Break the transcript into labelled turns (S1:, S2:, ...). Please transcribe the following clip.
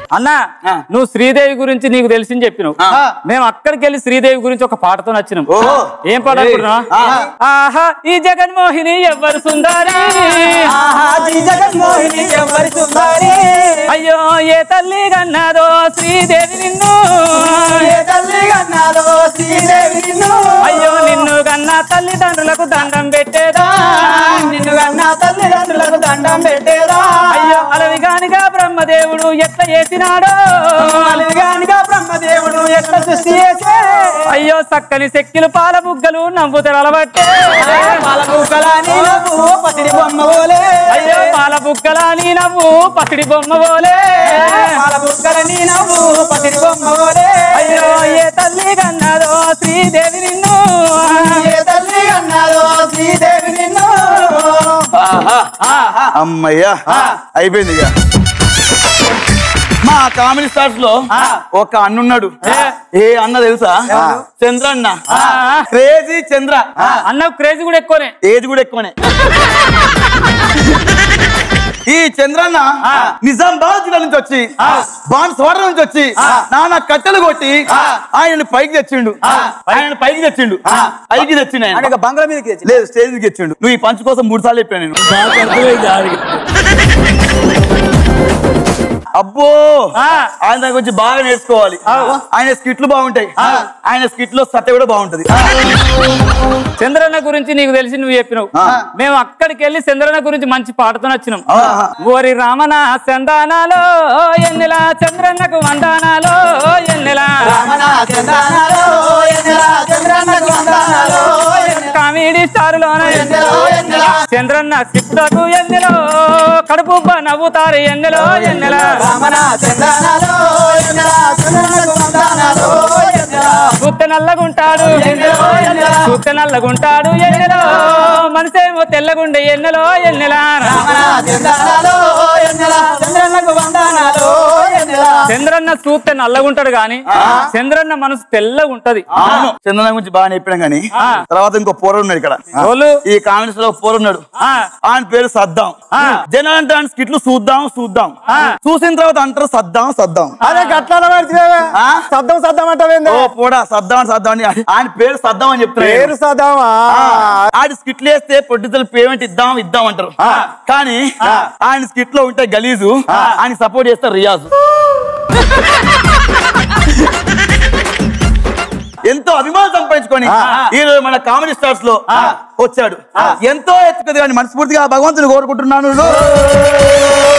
S1: అన్న నువ్వు శ్రీదేవి గురించి నీకు తెలిసింది చెప్పినావు మేము అక్కడికి వెళ్ళి శ్రీదేవి గురించి ఒక పాటతో నచ్చినాం
S2: ఓహో.
S1: ఏం పాట అనుకుంటున్నా ఆహా ఈ జగన్మోహిని ఎవ్వరు సుందరి
S2: జగన్మోహిని ఎవరి సుందరి
S1: అయ్యో ఏ తల్లి కన్నాదో శ్రీదేవి నిన్ను
S2: ఏ తల్లి కన్నాదో శ్రీదేవి నిన్ను
S1: అయ్యో నిన్ను కన్నా తల్లిదండ్రులకు దండం పెట్టేదా
S2: నిన్ను కన్నా తల్లిదండ్రులకు దండం పెట్టేదా
S1: అయ్యో అలవిగానిగా బ్రహ్మదేవుడు ఎట్లా చేసినాడో
S2: అలిగానిగా బ్రహ్మదేవుడు ఎట్లా సృష్టి చేసే
S1: అయ్యో చక్కని సెక్కిలు పాల బుగ్గలు నవ్వు తెరలబట్టే
S2: పాల కుక్కలని నవ్వు పసిడి బొమ్మ పోలే
S1: అయ్యో పాల బుగ్గలా నీ నవ్వు పసిడి బొమ్మ పోలే
S2: పాల కుక్కలని నవ్వు పసిడి బొమ్మ పోలే
S1: అయ్యో ఏ తల్లి కన్నాదో శ్రీదేవి నిన్ను
S2: ఏ తల్లి కన్నాదో శ్రీదేవి నిన్ను
S3: అమ్మయ్యా అయిపోయింది ఇక మా కామెడీ స్టార్స్ లో ఒక అన్నున్నాడు ఏ అన్న తెలుసా చంద్ర అన్న క్రేజీ చంద్ర
S1: అన్న క్రేజ్ కూడా ఎక్కువనే
S3: ఏజ్ కూడా ఎక్కువనే ఈ చంద్రన్న నిజామాబాద్ జిల్లా నుంచి వచ్చి బాన్స్వాడ నుంచి వచ్చి నాన్న కట్టెలు కొట్టి ఆయనని పైకి తెచ్చిండు ఆయన పైకి తెచ్చిండు పైకి తెచ్చిండు ఆయన
S2: బంగ్లా మీదకి తెచ్చి
S3: లేదు స్టేజ్ మీదకి తెచ్చిండు నువ్వు ఈ పంచ్ కోసం మూడు సార్లు చెప్పాను నేను అబ్బో
S1: ఆ.
S3: ఆయన దగ్గర గురించి బాగా నేర్చుకోవాలి ఆయన స్కిట్లు బాగుంటాయి ఆయన స్కిట్ లో సత్య కూడా బాగుంటది
S1: చంద్రన్న గురించి నీకు తెలిసి నువ్వు చెప్పినావు మేము అక్కడికి వెళ్ళి చంద్రన్న గురించి మంచి పాటతో వచ్చినాం
S3: ఆహా.
S1: ఓరి రామన చందానాలో ఎన్నెలా చంద్రన్నకు వందానాలో ఎన్నెలా
S2: రమణ చందనాలో ఎన్నెలా చంద్రన్నకు వందనాలో ఎన్నెలా
S1: కామెడీ స్టారులోన
S2: ఎన్నెలో ఎన్నెలా
S1: చంద్రన్న సిప్పులకు ఎన్నెలో కడుపు నవ్వుతారు ఎన్నెలో ఎన్నెలా
S2: రమణ చందనాలో ఎన్నెలా చంద్రన్నకు వందనాలో ఎన్నెలా
S1: సుత్త నల్లగుంటాడు
S2: ఎన్నెలో ఎన్నెలా
S1: సుత్త నల్లగుంటాడు ఎన్నెలో మనసేమో తెల్లగుండే ఎన్నెలో ఎన్నెలా
S2: రమణ చందనాలో ఎన్నెలా చంద్రన్నకు వందనాలో ఎన్నెలా
S1: చంద్రన్న చూస్తే నల్లగుంటాడు గాని చంద్రన్న మనసు తెల్లగుంటది
S3: అవును చంద్రన గురించి బాగా చెప్పాను కానీ
S1: ఆ.
S3: తర్వాత ఇంకో పోరు ఉన్నాడు ఇక్కడ
S1: వాళ్ళు
S3: ఈ కామెంట్స్ లో పోరు ఉన్నాడు
S1: ఆ.
S3: ఆయన పేరు సద్దాం
S1: ఆ.
S3: జనాలు అంటే ఆయన స్కిట్లు చూద్దాం చూద్దాం
S1: ఆ.
S3: చూసిన తర్వాత అంటారు సద్దాం సద్దాం
S2: అదే గట్ల పెడితే
S3: ఆ?
S2: సద్దం సద్దం అంటావేంది
S3: ఓ పోడా సద్దాం అని సద్దాం అని ఆయన పేరు సద్దాం అని చెప్తారు
S2: పేరు సద్దమా
S3: ఆడి స్కిట్లు వేస్తే ప్రొడ్యూసర్ పేమెంట్ ఇద్దాం ఇద్దాం అంటారు కానీ ఆయన స్కిట్ లో ఉంటే గలీజు ఆయన సపోర్ట్ చేస్తారు రియాజు ఎంతో అభిమానం సంపాదించుకొని ఈ రోజు మన కామెడీ స్టార్స్ లో వచ్చాడు ఎంతో ఎత్తుకది కానీ మనస్ఫూర్తిగా భగవంతుని కోరుకుంటున్నాను